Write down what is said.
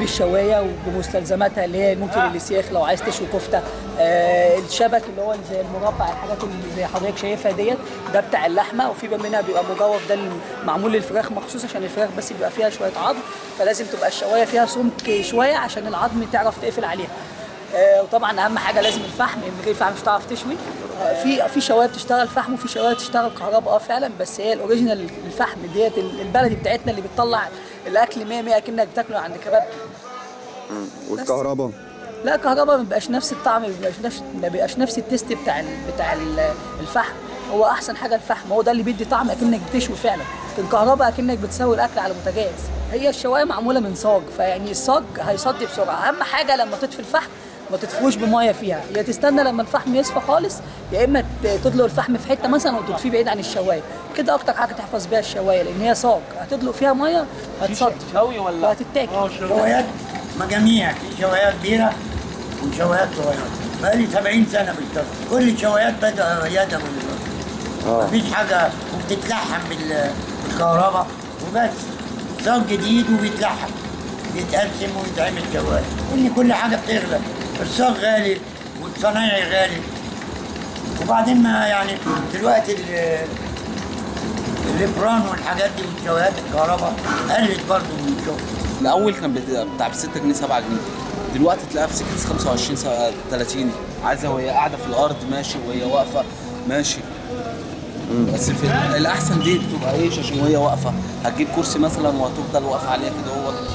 الشوايه وبمستلزماتها اللي هي ممكن السياخ لو عايز تشوي كفته آه الشبك اللي هو زي المربع الحاجات اللي زي حضرتك شايفها ديت ده بتاع اللحمه وفي منها بيبقى مجوف ده اللي معمول للفراخ مخصوص عشان الفراخ بس بيبقى فيها شويه عظم فلازم تبقى الشوايه فيها سمك شويه عشان العظم تعرف تقفل عليها آه، وطبعا اهم حاجه لازم الفحم من غير فحم مش هتعرف تشوي آه، في في شوايه بتشتغل فحم وفي شوايه بتشتغل كهرباء اه فعلا بس هي الاوريجينال الفحم ديت البلدي بتاعتنا اللي بتطلع الاكل 100 100 كأنك بتاكله عند كباب والكهرباء لا كهرباء ما بيبقاش نفس الطعم ما بيبقاش نفس ما بيبقاش نفس التيست بتاع ال... بتاع ال- الفحم هو احسن حاجه الفحم هو ده اللي بيدي طعم اكنك بتشوي فعلا الكهرباء اكنك بتسوي الاكل على بوتاجاز هي الشوايه معموله من صاج فيعني الصاج هيصدي بسرعه اهم حاجه لما تطفي الفحم ما تطفوش بميه فيها يا تستنى لما الفحم يصفى خالص يا اما ت- تدلق الفحم في حته مثلا وتطفيه بعيد عن الشوايه كده اكتر حاجه تحفظ بيها الشوايه لان هي صاج هتدلق فيها ميه هتصدي شوي ولا وهتتاكل شوايات مجاميع في شوايات كبيرة وشوايات صغيرة بقالي 70 سنة بشتغل كل الشوايات بدأ يدوي اه مفيش حاجة وبتتلحم بال- بالكهرباء وبس صاج جديد وبيتلحم يتقسم ويتعمل شواية كل كل حاجة بتغلى الصاج غالي والصنايعي غالي وبعدين ما يعني دلوقتي ال- الافران والحاجات دي والشوايات الكهرباء قلت برضه من الشغل الاول كان بت- بتاع ب 6 جنيه 7 جنيه دلوقتي تلاقيها في سكه 25 سا- 30 عايزه وهي قاعده في الارض ماشي وهي واقفه ماشي بس في الاحسن دي بتبقى ايش عشان وهي واقفه هتجيب كرسي مثلا وهتفضل واقفه عليها كده هو